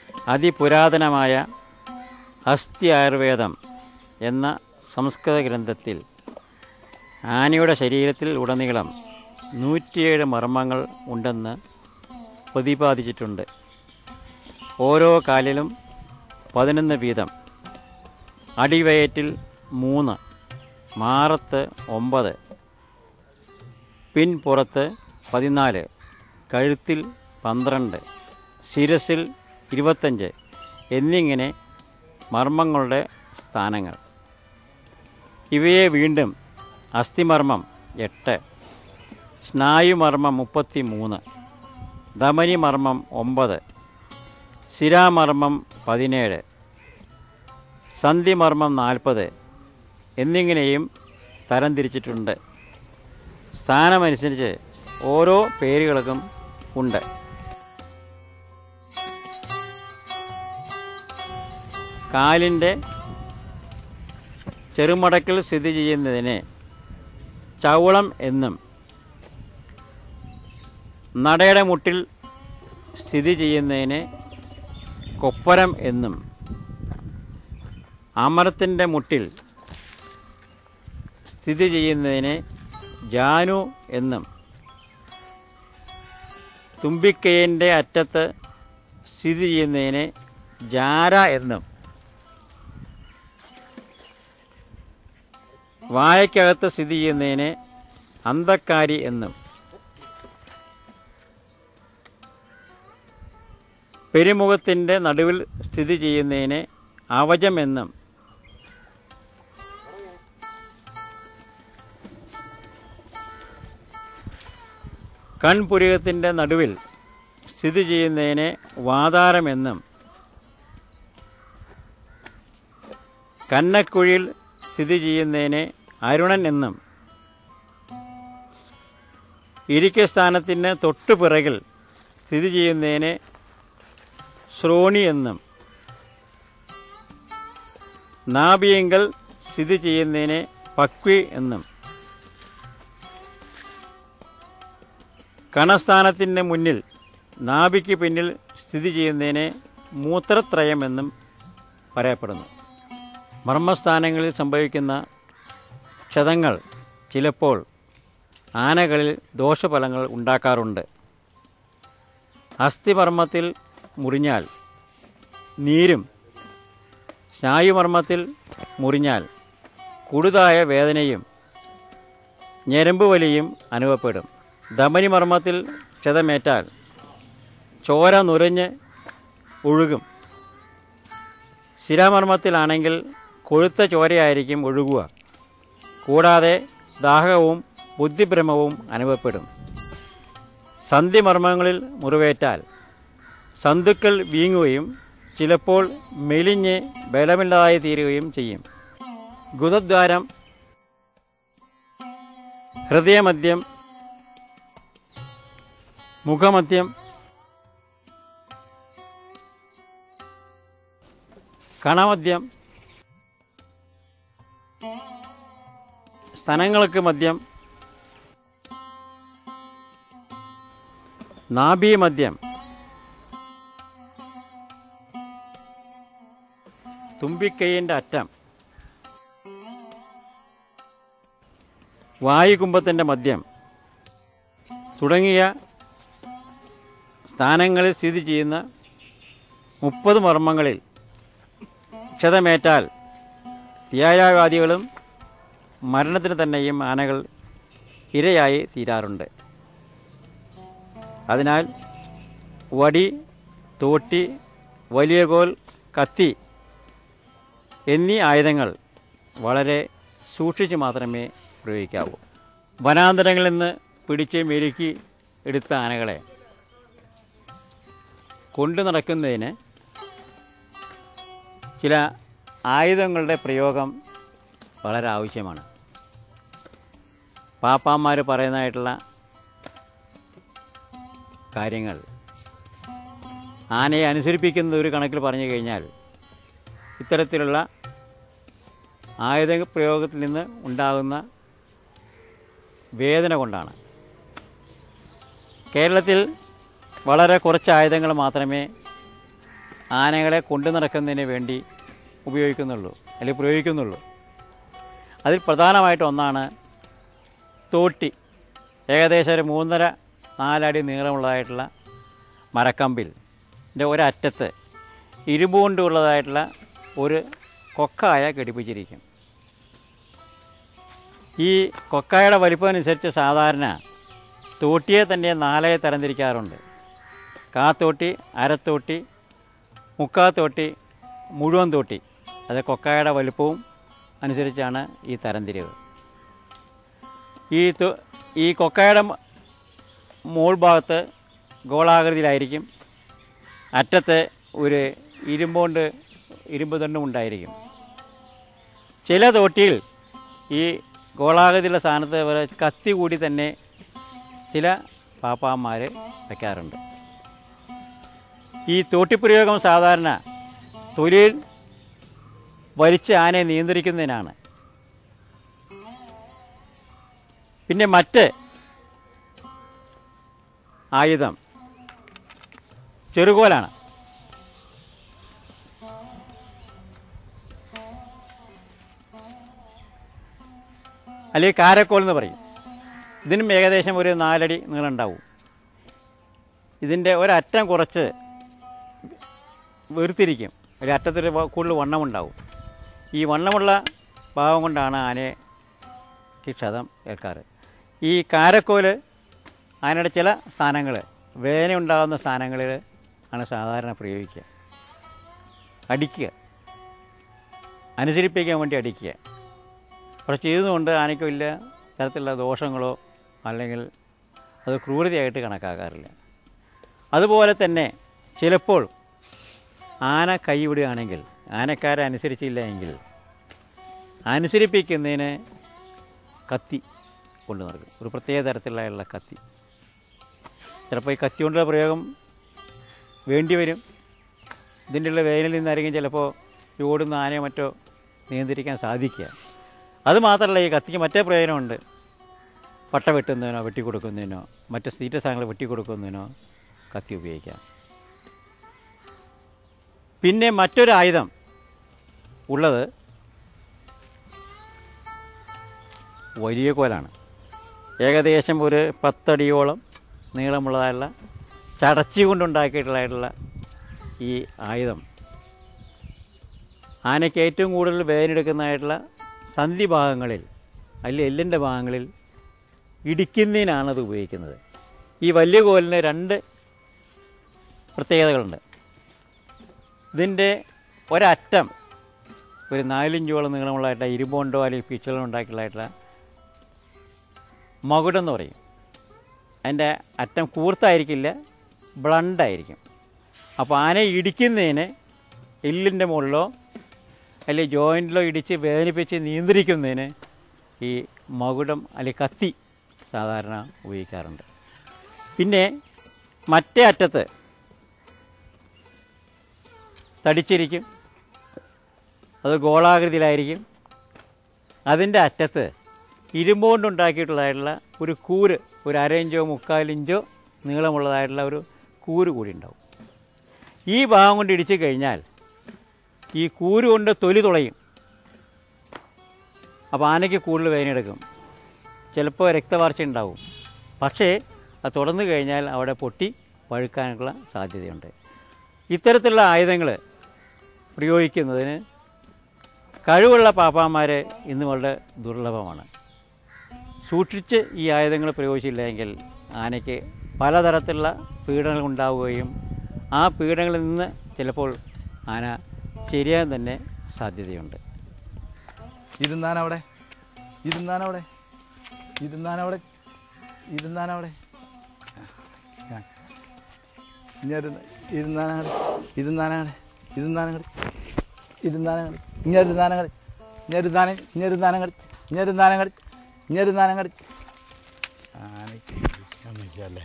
അതിപുരാതനമായ അസ്ഥി ആയുർവേദം എന്ന സംസ്കൃത ഗ്രന്ഥത്തിൽ ആനയുടെ ശരീരത്തിൽ ഉടനീളം നൂറ്റിയേഴ് മർമ്മങ്ങൾ ഉണ്ടെന്ന് പ്രതിപാദിച്ചിട്ടുണ്ട് ഓരോ കാലിലും പതിനൊന്ന് വീതം അടിവയറ്റിൽ മൂന്ന് മാറത്ത് ഒമ്പത് പിൻപുറത്ത് പതിനാല് കഴുത്തിൽ പന്ത്രണ്ട് ശിരസിൽ ഇരുപത്തഞ്ച് എന്നിങ്ങനെ മർമ്മങ്ങളുടെ സ്ഥാനങ്ങൾ ഇവയെ വീണ്ടും അസ്ഥിമർമ്മം എട്ട് സ്നായുമർമ്മം മുപ്പത്തി മൂന്ന് ധമനിമർമ്മം ഒമ്പത് ശിരാമർമ്മം പതിനേഴ് സന്ധിമർമ്മം നാൽപ്പത് എന്നിങ്ങനെയും തരംതിരിച്ചിട്ടുണ്ട് സ്ഥാനമനുസരിച്ച് ഓരോ പേരുകൾക്കും ഉണ്ട് കാലിൻ്റെ ചെറുമടക്കിൽ സ്ഥിതി ചെയ്യുന്നതിനെ ചവളം എന്നും നടയുടെ മുട്ടിൽ സ്ഥിതി ചെയ്യുന്നതിനെ കൊപ്പരം എന്നും അമരത്തിൻ്റെ മുട്ടിൽ സ്ഥിതി ചെയ്യുന്നതിനെ ജാനു എന്നും തുമ്പിക്കൈൻ്റെ അറ്റത്ത് സ്ഥിതി ചെയ്യുന്നതിനെ ജാര എന്നും വായക്കകത്ത് സ്ഥിതി ചെയ്യുന്നതിനെ അന്തക്കാരി എന്നും പെരുമുഖത്തിൻ്റെ നടുവിൽ സ്ഥിതി ചെയ്യുന്നതിനെ അവജം എന്നും കൺപുരികത്തിൻ്റെ നടുവിൽ സ്ഥിതി ചെയ്യുന്നതിനെ വാതാരമെന്നും കന്നക്കുഴിയിൽ സ്ഥിതി ചെയ്യുന്നതിനെ അരുണൻ എന്നും ഇരിക്കസ്ഥാനത്തിന് തൊട്ടു പിറകിൽ സ്ഥിതി ചെയ്യുന്നതിനെ ശ്രോണി എന്നും നാഭിയെങ്കൽ സ്ഥിതി ചെയ്യുന്നതിനെ പക്വി എന്നും കണസ്ഥാനത്തിൻ്റെ മുന്നിൽ നാഭിക്ക് പിന്നിൽ സ്ഥിതി ചെയ്യുന്നതിനെ മൂത്രത്രയം എന്നും പറയപ്പെടുന്നു മർമ്മസ്ഥാനങ്ങളിൽ സംഭവിക്കുന്ന ക്ഷതങ്ങൾ ചിലപ്പോൾ ആനകളിൽ ദോഷഫലങ്ങൾ ഉണ്ടാക്കാറുണ്ട് അസ്ഥിമർമ്മത്തിൽ മുറിഞ്ഞാൽ നീരും സ്നായുമർമ്മത്തിൽ മുറിഞ്ഞാൽ കുടുതായ വേദനയും ഞരമ്പ് വലിയും അനുഭവപ്പെടും ധമനിമർമ്മത്തിൽ ക്ഷതമേറ്റാൽ ചോര നുരഞ്ഞ് ഒഴുകും ശിരാമർമ്മത്തിലാണെങ്കിൽ കൊഴുത്ത ചോരയായിരിക്കും ഒഴുകുക കൂടാതെ ദാഹവും ബുദ്ധിഭ്രമവും അനുഭവപ്പെടും സന്ധിമർമ്മങ്ങളിൽ മുറിവേറ്റാൽ സന്തുക്കൾ വീങ്ങുകയും ചിലപ്പോൾ മെലിഞ്ഞ് ബലമില്ലാതായി തീരുകയും ചെയ്യും ഗുദദ്വാരം ഹൃദയമദ്യം മുഖമദ്യം കണമദ്യം സ്തനങ്ങൾക്ക് മദ്യം നാഭീമദ്യം തുമ്പിക്കൈയിൻ്റെ അറ്റം വായുകുംഭത്തിൻ്റെ മദ്യം തുടങ്ങിയ സ്ഥാനങ്ങളിൽ സ്ഥിതി ചെയ്യുന്ന മുപ്പത് മർമ്മങ്ങളിൽ ക്ഷതമേറ്റാൽ ത്യായാവാദികളും മരണത്തിന് തന്നെയും ആനകൾ ഇരയായി തീരാറുണ്ട് അതിനാൽ വടി തോട്ടി വലിയ കോൽ കത്തി എന്നീ ആയുധങ്ങൾ വളരെ സൂക്ഷിച്ച് മാത്രമേ പ്രയോഗിക്കാവൂ വനാന്തരങ്ങളിൽ നിന്ന് പിടിച്ച് മെരുക്കി എടുത്ത ആനകളെ കൊണ്ടു നടക്കുന്നതിന് ചില ആയുധങ്ങളുടെ പ്രയോഗം വളരെ ആവശ്യമാണ് പാപ്പാന്മാർ പറയുന്നതായിട്ടുള്ള കാര്യങ്ങൾ ആനയെ അനുസരിപ്പിക്കുന്നത് ഒരു കണക്കിൽ പറഞ്ഞു കഴിഞ്ഞാൽ ഇത്തരത്തിലുള്ള ആയുധ പ്രയോഗത്തിൽ നിന്ന് ഉണ്ടാകുന്ന വേദന കൊണ്ടാണ് കേരളത്തിൽ വളരെ കുറച്ച് ആയുധങ്ങൾ മാത്രമേ ആനകളെ കൊണ്ടു നടക്കുന്നതിന് വേണ്ടി ഉപയോഗിക്കുന്നുള്ളൂ അല്ലെങ്കിൽ പ്രയോഗിക്കുന്നുള്ളൂ അതിൽ പ്രധാനമായിട്ട് ഒന്നാണ് തോട്ടി ഏകദേശം ഒരു മൂന്നര നാലടി നീളമുള്ളതായിട്ടുള്ള മരക്കമ്പിൽ ൻ്റെ ഒരറ്റത്ത് ഇരുമ്പ് കൊണ്ടുള്ളതായിട്ടുള്ള ഒരു കൊക്കായ ഘടിപ്പിച്ചിരിക്കും ഈ കൊക്കായുടെ വലിപ്പം അനുസരിച്ച് സാധാരണ തോട്ടിയെ തന്നെ നാലായി തരംതിരിക്കാറുണ്ട് കാത്തോട്ടി അരത്തോട്ടി മുക്കാത്തോട്ടി മുഴുവൻ തോട്ടി അത് കൊക്കായുടെ വലിപ്പവും അനുസരിച്ചാണ് ഈ തരംതിരിവ് ഈ തു- ഈ കൊക്കായുടെ മ- മോൾ ഭാഗത്ത് ഗോളാകൃതിയിലായിരിക്കും അറ്റത്ത് ഒരു ഇരുമ്പുകൊണ്ട് ഇരുമ്പ് തണ്ടും ഉണ്ടായിരിക്കും ചില തോട്ടിയിൽ ഈ ഗോളാകൃതിയുള്ള സ്ഥാനത്ത് വരെ കത്തി കൂടി തന്നെ ചില പാപ്പാന്മാർ വയ്ക്കാറുണ്ട് ഈ തോട്ടിപ്രയോഗം സാധാരണ തൊലിയിൽ വലിച്ച് ആനയെ നിയന്ത്രിക്കുന്നതിനാണ് പിന്നെ മറ്റ് ആയുധം ചെറുകോലാണ് അല്ലെങ്കിൽ കാരക്കോൽ എന്ന് പറയും ഇതിനും ഏകദേശം ഒരു നാലടി നീളം ഉണ്ടാവും ഇതിൻ്റെ ഒരറ്റം കുറച്ച് വീർത്തിരിക്കും ഒരു അറ്റത്തൊരു വ- കൂടുതൽ വണ്ണമുണ്ടാവും ഈ വണ്ണമുള്ള ഭാഗം കൊണ്ടാണ് ആനയ്ക്ക് ക്ഷതം ഏൽക്കാറ് ഈ കാരക്കോല് ആനയുടെ ചില സ്ഥാനങ്ങൾ വേദന ഉണ്ടാകുന്ന സ്ഥാനങ്ങളിൽ ആണ് സാധാരണ പ്രയോഗിക്കുക അടിക്കുക അനുസരിപ്പിക്കാൻ വേണ്ടി അടിക്കുക പക്ഷെ ചെയ്തുകൊണ്ട് ആനയ്ക്ക് വലിയ തരത്തിലുള്ള ദോഷങ്ങളോ അല്ലെങ്കിൽ അത് ക്രൂരതയായിട്ട് കണക്കാക്കാറില്ല അതുപോലെ തന്നെ ചിലപ്പോൾ ആന കൈവിടുകയാണെങ്കിൽ ആനക്കാരെ അനുസരിച്ചില്ല എങ്കിൽ അനുസരിപ്പിക്കുന്നതിന് കത്തി കൊണ്ടു നടക്കും ഒരു പ്രത്യേക തരത്തിലുള്ള കത്തി ചിലപ്പോൾ ഈ കത്തി കൊണ്ടുള്ള പ്രയോഗം വേണ്ടി വരും ഇതിൻ്റെ ഉള്ള വേനലിൽ നിന്നായിരിക്കും ചിലപ്പോൾ ഈ ഓടുന്ന ആനയോ മറ്റോ നിയന്ത്രിക്കാൻ സാധിക്കുക അത് മാത്രമല്ല ഈ കത്തിക്ക് മറ്റേ പ്രയോജനമുണ്ട് പട്ട വെട്ടുന്നതിനോ വെട്ടിക്കൊടുക്കുന്നതിനോ മറ്റ് തീറ്റ സാധനങ്ങൾ വെട്ടിക്കൊടുക്കുന്നതിനോ കത്തി ഉപയോഗിക്കാം പിന്നെ മറ്റൊരു ആയുധം ഉള്ളത് വലിയ കോലാണ് ഏകദേശം ഒരു പത്തടിയോളം നീളമുള്ളതായുള്ള ചടച്ചി കൊണ്ടുണ്ടാക്കിയിട്ടുള്ളതായിട്ടുള്ള ഈ ആയുധം ആനയ്ക്ക് ഏറ്റവും കൂടുതൽ വേദനെടുക്കുന്നതായിട്ടുള്ള സന്ധി ഭാഗങ്ങളിൽ അല്ലെങ്കിൽ എല്ലിൻ്റെ ഭാഗങ്ങളിൽ ഇടിക്കുന്നതിനാണ് അത് ഉപയോഗിക്കുന്നത് ഈ വലിയ കോലിന് രണ്ട് പ്രത്യേകതകളുണ്ട് ഇതിൻ്റെ ഒരറ്റം ഒരു നാലിഞ്ചോളം നീളമുള്ളതായിട്ട് ഇരുമ്പുകൊണ്ടോ അല്ലെങ്കിൽ പിച്ചളോ ഉണ്ടാക്കിയിട്ടുള്ളതായിട്ടുള്ള മകുടെന്ന് പറയും അതിൻ്റെ അറ്റം കൂർത്തായിരിക്കില്ല ബ്ലണ്ടായിരിക്കും അപ്പോൾ ആനയെ ഇടിക്കുന്നതിന് എല്ലിൻ്റെ മുകളിലോ അല്ലെങ്കിൽ ജോയിൻറ്റിലോ ഇടിച്ച് വേദനിപ്പിച്ച് നിയന്ത്രിക്കുന്നതിന് ഈ മകുടം അല്ലെങ്കിൽ കത്തി സാധാരണ ഉപയോഗിക്കാറുണ്ട് പിന്നെ മറ്റേ അറ്റത്ത് തടിച്ചിരിക്കും അത് ഗോളാകൃതിയിലായിരിക്കും അതിൻ്റെ അറ്റത്ത് ഇരുമ്പ് കൊണ്ടുണ്ടാക്കിയിട്ടുള്ളതായിട്ടുള്ള ഒരു കൂര് ഒരു അര ഇഞ്ചോ മുക്കാലിഞ്ചോ നീളമുള്ളതായിട്ടുള്ള ഒരു കൂര് കൂടി ഉണ്ടാവും ഈ ഭാഗം കൊണ്ട് ഇടിച്ചു കഴിഞ്ഞാൽ ഈ കൂര് കൊണ്ട് തൊലി തുളയും അപ്പോൾ ആനയ്ക്ക് കൂടുതൽ വേദനയെടുക്കും ചിലപ്പോൾ രക്തവാർച്ച ഉണ്ടാവും പക്ഷേ അത് തുടർന്നു കഴിഞ്ഞാൽ അവിടെ പൊട്ടി പഴുക്കാനുള്ള സാധ്യതയുണ്ട് ഇത്തരത്തിലുള്ള ആയുധങ്ങൾ പ്രയോഗിക്കുന്നതിന് കഴിവുള്ള പാപ്പാന്മാർ ഇന്ന് വളരെ ദുർലഭമാണ് സൂക്ഷിച്ച് ഈ ആയുധങ്ങൾ പ്രയോഗിച്ചില്ലെങ്കിൽ ആനയ്ക്ക് പലതരത്തിലുള്ള പീഡനങ്ങൾ ഉണ്ടാവുകയും ആ പീഡനങ്ങളിൽ നിന്ന് ചിലപ്പോൾ ആന ശരിയാൻ തന്നെ സാധ്യതയുണ്ട് ഇരുന്നാനവിടെ ഇരുന്നാനവിടെ ഇരുന്നാനവിടെ ഇരുന്നാനവിടെ ഇരുന്നാനങ്ങട് ഇരുന്നാനങ്ങട് ഇരുന്നാനങ്ങട് ഇരുന്നാനങ്ങട് ഇഞ്ഞരുന്നാനങ്ങട് ഇഞ്ഞരുന്നാന ഇഞ്ഞരുന്നാനങ്ങട് ഇഞ്ഞരുന്നാനങ്ങട് ഇഞ്ഞരുന്നാനങ്ങട് ആനയ്ക്ക് ഇരിക്കാന്നില്ലല്ലേ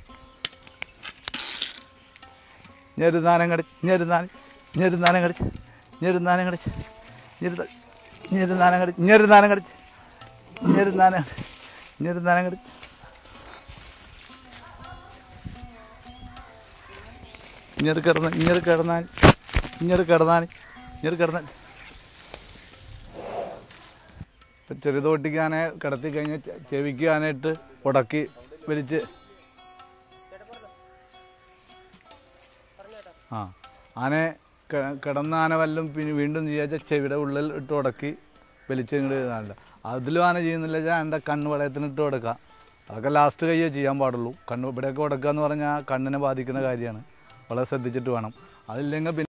ഞെരുന്നാനങ്ങട് ഞെരുന്നാൻ ഞെരുന്നാനങ്ങട് ഞെരുന്നാനങ്ങട് ഞെരുന്ന ഞെരുന്നാനങ്ങട് ഞെരുന്നാനങ്ങട് ഞെരുന്നാനങ്ങട് ഞെരുന്നാനങ്ങട് ഇഞ്ഞെടു കിടന്ന ഇഞ്ഞെടു കിടന്നാൽ ഇങ്ങോട്ട് കിടന്നാണ് ഇങ്ങോട്ട് കിടന്നാൽ ഇപ്പം ചെറുതോട്ടിക്കാനെ കിടത്തി കഴിഞ്ഞ് ചെ- ചെവിക്ക് ആനയിട്ട് ഉടക്കി വലിച്ച് ആ ആനെ ക- കിടന്ന ആന വല്ലതും പിന്നെ വീണ്ടും ചെയ്യാച്ച ചെവിയുടെ ഉള്ളിൽ ഇട്ട് ഉടക്കി വലിച്ച് ഇങ്ങോട്ട് ഇതാണല്ലോ അതിലും ആന ചെയ്യുന്നില്ല വെച്ചാൽ എൻ്റെ കണ്ണ് വളയത്തിന് ഇട്ട് കൊടുക്കുക അതൊക്കെ ലാസ്റ്റ് കയ്യേ ചെയ്യാൻ പാടുള്ളൂ കണ്ണ് ഇവിടെയൊക്കെ ഉടക്കുക എന്ന് പറഞ്ഞാൽ കണ്ണിനെ ബാധിക്കുന്ന കാര്യമാണ് വളരെ ശ്രദ്ധിച്ചിട്ട് വേണം അതില്ലെങ്കിൽ പിന്നെ